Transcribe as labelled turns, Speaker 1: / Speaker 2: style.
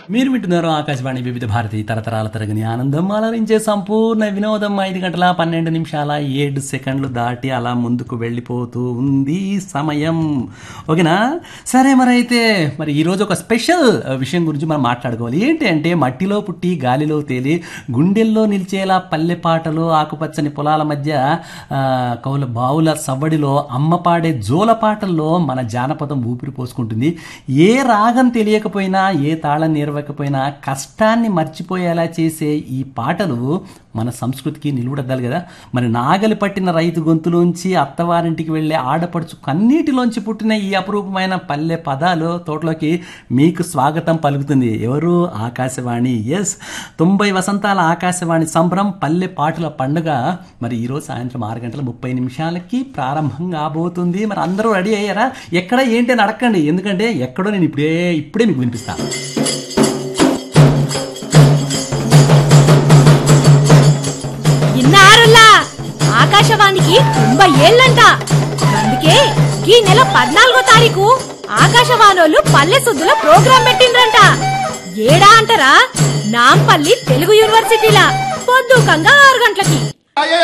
Speaker 1: మీరు వింటున్నారు ఆకాశవాణి వివిధ భారతి తరతరాల తరగని ఆనందం అలరించే సంపూర్ణ వినోదం ఐదు గంటల పన్నెండు నిమిషాల ఏడు సెకండ్లు దాటి అలా ముందుకు వెళ్ళిపోతూ ఉంది సమయం ఓకేనా సరే మరి అయితే మరి ఈరోజు ఒక స్పెషల్ విషయం గురించి మనం మాట్లాడుకోవాలి ఏంటి అంటే మట్టిలో పుట్టి గాలిలో తేలి గుండెల్లో నిలిచేలా పల్లె పాటలు ఆకుపచ్చని పొలాల మధ్య ఆ, కౌల బావుల సవ్వడిలో అమ్మ పాడే జోల పాటల్లో మన జానపదం ఊపిరి పోసుకుంటుంది ఏ రాగం తెలియకపోయినా ఏ తాళం నేర్వకపోయినా కష్టాన్ని మర్చిపోయేలా చేసే ఈ పాటలు మన సంస్కృతికి నిలువడద్దాలి కదా మరి నాగలి పట్టిన రైతు గొంతులోంచి అత్తవారింటికి వెళ్ళే ఆడపడుచు కన్నీటిలోంచి పుట్టిన ఈ అపురూపమైన పల్లె పదాలు తోటలోకి మీకు స్వాగతం పలుకుతుంది ఎవరు ఆకాశవాణి ఎస్ తొంభై వసంతాల ఆకాశవాణి సంబరం పల్లె పాటల పండుగ మరి ఈరోజు సాయంత్రం ఆరు గంటల ముప్పై నిమిషాలకి ప్రారంభం కాబోతుంది మరి అందరూ రెడీ అయ్యారా ఎక్కడ ఏంటి అని అడగండి ఎందుకంటే ఎక్కడో నేను ఇప్పుడే ఇప్పుడే మీకు వినిపిస్తాను
Speaker 2: ఇన్నారులా ఆకాశవాణికి తొంభై ఏళ్ళంట అందుకే ఈ నెల పద్నాలుగో తారీఖు ఆకాశవాణోళ్ళు పల్లె సుద్దుల ప్రోగ్రాం పెట్టిండ్రంట ఏడా అంటారా నాంపల్లి తెలుగు యూనివర్సిటీలా పొద్దుకంగా ఆరు గంటలకి